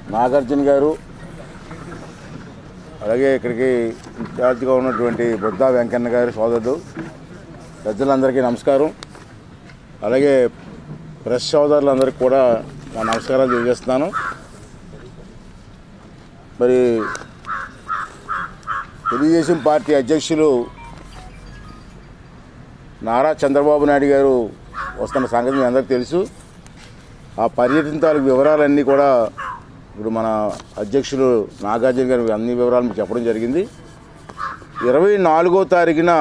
నాగార్జున గారు అలాగే ఇక్కడికి ఇన్ఛార్జిగా ఉన్నటువంటి బుద్ధా వెంకన్న గారి సోదరుడు పెద్దలందరికీ నమస్కారం అలాగే ప్రెస్ సోదరులందరికీ కూడా నా నమస్కారాలు తెలియజేస్తున్నాను మరి తెలుగుదేశం పార్టీ అధ్యక్షులు నారా చంద్రబాబు నాయుడు గారు వస్తున్న సంగతి మీ అందరికీ తెలుసు ఆ పర్యటన తాలూకు వివరాలన్నీ కూడా ఇప్పుడు మన అధ్యక్షులు నాగార్జున గారు అన్ని వివరాలు మీకు చెప్పడం జరిగింది ఇరవై నాలుగో తారీఖున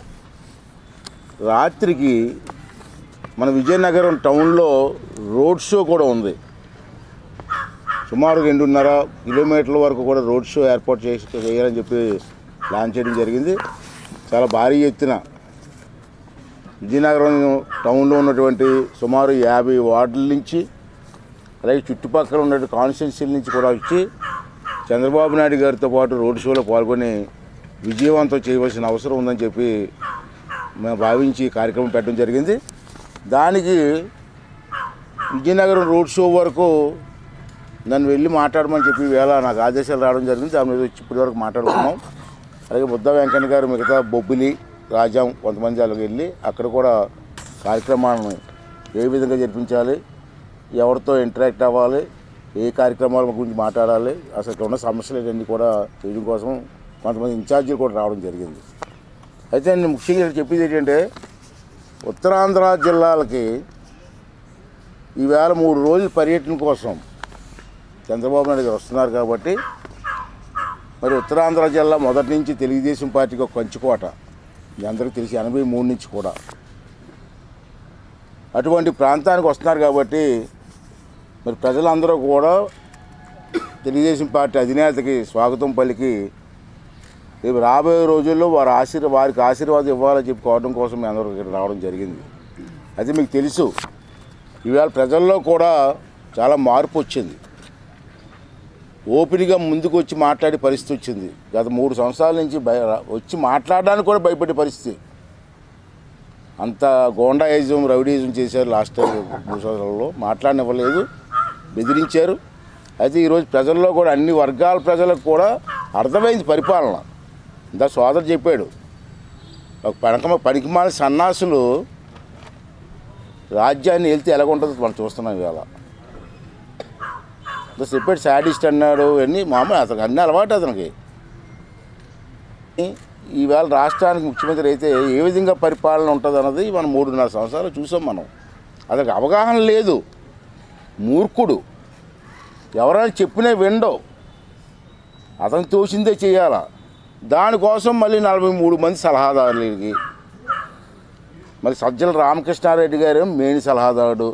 రాత్రికి మన విజయనగరం టౌన్లో రోడ్ షో కూడా ఉంది సుమారు రెండున్నర కిలోమీటర్ల వరకు కూడా రోడ్ షో ఏర్పాటు చేసి చేయాలని చెప్పి ప్లాన్ చేయడం జరిగింది చాలా భారీ ఎత్తున విజయనగరం టౌన్లో ఉన్నటువంటి సుమారు యాభై వార్డుల నుంచి అలాగే చుట్టుపక్కల ఉన్న కాన్స్టిట్యున్సీల నుంచి కూడా వచ్చి చంద్రబాబు నాయుడు గారితో పాటు రోడ్ షోలో పాల్గొని విజయవంతం చేయవలసిన అవసరం ఉందని చెప్పి మేము భావించి ఈ కార్యక్రమం పెట్టడం జరిగింది దానికి విజయనగరం రోడ్ షో వరకు నన్ను వెళ్ళి మాట్లాడమని చెప్పి వేళ నాకు ఆదేశాలు రావడం జరిగింది దాని మీద వచ్చి ఇప్పటి వరకు మాట్లాడుకున్నాం అలాగే బుద్ధ వెంకన్న గారు మిగతా బొబ్బిలి రాజాం కొంతమంది అలాగే వెళ్ళి అక్కడ కూడా కార్యక్రమాలను ఏ విధంగా జరిపించాలి ఎవరితో ఇంటరాక్ట్ అవ్వాలి ఏ కార్యక్రమాల గురించి మాట్లాడాలి అసలు ఇక్కడ ఉన్న సమస్యలు ఇవన్నీ కూడా చేయడం కోసం కొంతమంది ఇన్ఛార్జీలు కూడా రావడం జరిగింది అయితే నేను ముఖ్యంగా ఇక్కడ చెప్పేది ఏంటంటే ఉత్తరాంధ్ర జిల్లాలకి ఈవేళ మూడు రోజుల పర్యటన కోసం చంద్రబాబు నాయుడు గారు వస్తున్నారు కాబట్టి మరి ఉత్తరాంధ్ర జిల్లా మొదటి నుంచి తెలుగుదేశం పార్టీకి ఒక కంచుకోట మీ అందరికీ తెలిసి ఎనభై మూడు నుంచి కూడా అటువంటి ప్రాంతానికి వస్తున్నారు కాబట్టి మరి ప్రజలందరూ కూడా తెలుగుదేశం పార్టీ అధినేతకి స్వాగతం పలికి రేపు రాబోయే రోజుల్లో వారి ఆశీర్వ వారికి ఆశీర్వాదం ఇవ్వాలని చెప్పి కోరడం కోసం మీ అందరూ ఇక్కడ రావడం జరిగింది అయితే మీకు తెలుసు ఈవేళ ప్రజల్లో కూడా చాలా మార్పు వచ్చింది ఓపెన్గా ముందుకు వచ్చి మాట్లాడే పరిస్థితి వచ్చింది గత మూడు సంవత్సరాల నుంచి భయ వచ్చి మాట్లాడడానికి కూడా భయపడే పరిస్థితి అంత గోండాయిజం రౌడీజం చేశారు లాస్ట్ మూడు సంవత్సరాల్లో మాట్లాడనివ్వలేదు బెదిరించారు అయితే ఈరోజు ప్రజల్లో కూడా అన్ని వర్గాల ప్రజలకు కూడా అర్థమైంది పరిపాలన ఇంత సోదరు చెప్పాడు ఒక పనక పనికిమాల సన్నాసులు రాజ్యాన్ని వెళ్తే ఎలాగుంటుందో మనం చూస్తున్నాం ఇవాళ ఇంకా చెప్పాడు శాడిస్ట్ అన్నాడు అన్నీ మామూలు అతనికి అన్ని అలవాటు అతనికి ఈవేళ రాష్ట్రానికి ముఖ్యమంత్రి అయితే ఏ విధంగా పరిపాలన ఉంటుంది అన్నది మనం మూడున్నర సంవత్సరాలు చూసాం మనం అతనికి అవగాహన లేదు మూర్ఖుడు ఎవరైనా చెప్పినా విండో అతను తోచిందే చేయాలా దానికోసం మళ్ళీ నలభై మూడు మంది సలహాదారులకి మళ్ళీ సజ్జల రామకృష్ణారెడ్డి గారు మెయిన్ సలహాదారుడు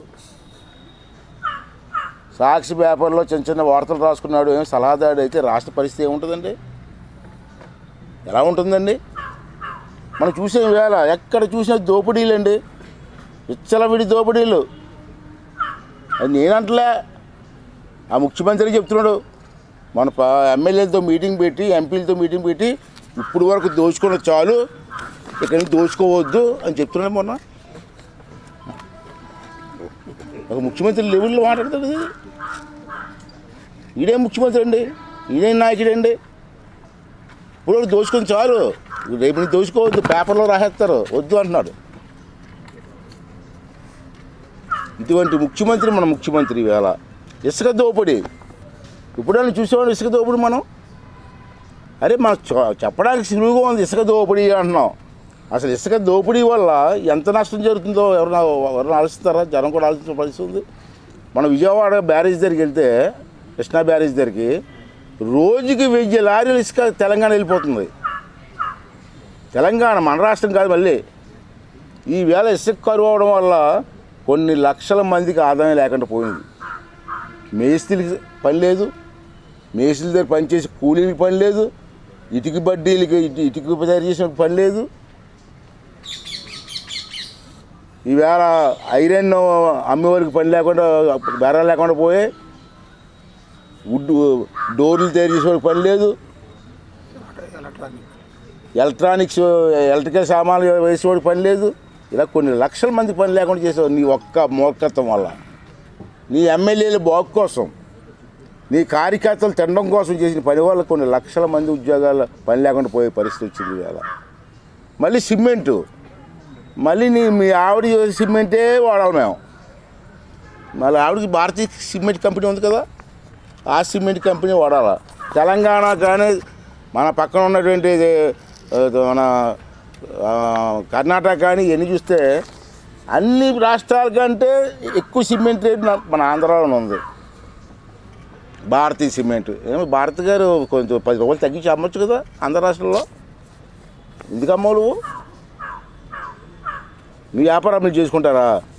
సాక్షి పేపర్లో చిన్న చిన్న వార్తలు రాసుకున్నాడు ఏం సలహాదారుడు అయితే రాష్ట్ర పరిస్థితి ఏముంటుందండి ఎలా ఉంటుందండి మనం చూసే వేళ ఎక్కడ చూసినా దోపిడీలండి విచ్చలవిడి దోపిడీలు అది నేనంటలే ఆ ముఖ్యమంత్రి చెప్తున్నాడు మన ప ఎమ్మెల్యేలతో మీటింగ్ పెట్టి ఎంపీలతో మీటింగ్ పెట్టి ఇప్పుడు వరకు దోచుకున్న చాలు ఇక్కడి నుంచి దోచుకోవద్దు అని చెప్తున్నాడు మొన్న ఒక ముఖ్యమంత్రి లెవెల్లో మాట్లాడతాడు ఇది ఈడే ముఖ్యమంత్రి అండి ఈడే నాయకుడండి ఇప్పుడు వరకు దోచుకొని చాలు రేపు నుంచి దోచుకోవద్దు పేపర్లో రాసేస్తారు వద్దు అంటున్నాడు ఇటువంటి ముఖ్యమంత్రి మన ముఖ్యమంత్రి ఇవాళ ఇసుక దోపిడీ ఇప్పుడైనా చూసేవాడు ఇసుక దోపిడీ మనం అరే మనకు చ- చెప్పడానికి సులువుగా ఉంది ఇసుక దోపిడీ అంటున్నాం అసలు ఇసుక దోపిడీ వల్ల ఎంత నష్టం జరుగుతుందో ఎవరైనా ఎవరైనా ఆలోచిస్తారా జనం కూడా ఆలోచించిన పరిస్థితి ఉంది మన విజయవాడ బ్యారేజ్ దగ్గరికి వెళ్తే కృష్ణా బ్యారేజ్ దగ్గరికి రోజుకి వెయ్యి లారీలు ఇసుక తెలంగాణ వెళ్ళిపోతుంది తెలంగాణ మన రాష్ట్రం కాదు మళ్ళీ ఈ వేళ ఇసుక కరువు అవడం వల్ల కొన్ని లక్షల మందికి ఆదాయం లేకుండా పోయింది మేస్త్రికి పని లేదు మేస్త్రి దగ్గర పనిచేసి కూలీలకి పని లేదు ఇటుక బడ్డీలకి ఇటు ఇటుక తయారు చేసిన పని లేదు ఈవేళ ఐరన్ అమ్మేవారికి పని లేకుండా బేరాలు లేకుండా పోయే వుడ్ డోర్లు తయారు చేసేవాడికి పని లేదు ఎలక్ట్రానిక్స్ ఎలక్ట్రికల్ సామాన్లు వేసేవాడికి పని లేదు ఇలా కొన్ని లక్షల మంది పని లేకుండా చేసేవాడు నీ ఒక్క మూర్ఖత్వం వల్ల నీ ఎమ్మెల్యేల బాగు కోసం నీ కార్యకర్తలు తినడం కోసం చేసిన పని వల్ల కొన్ని లక్షల మంది ఉద్యోగాలు పని లేకుండా పోయే పరిస్థితి వచ్చింది ఇవాళ మళ్ళీ సిమెంటు మళ్ళీ నీ మీ ఆవిడ చేసే సిమెంటే వాడాలి మేము మళ్ళీ ఆవిడకి భారతీయ సిమెంట్ కంపెనీ ఉంది కదా ఆ సిమెంట్ కంపెనీ వాడాలి తెలంగాణ కానీ మన పక్కన ఉన్నటువంటి ఇది, ఆ, మన ఆ, కర్ణాటక కానీ ఇవన్నీ చూస్తే అన్ని రాష్ట్రాల కంటే ఎక్కువ సిమెంట్ రేట్ నా- మన ఆంధ్రాలోనే ఉంది భారతీయ సిమెంట్ ఏమో భారత్ గారు కొంచెం పది రూపాయలు తగ్గించి అమ్మొచ్చు కదా ఆంధ్ర రాష్ట్రంలో ఎందుకు అమ్మవు నువ్వు మీ వ్యాపారం మీరు చేసుకుంటారా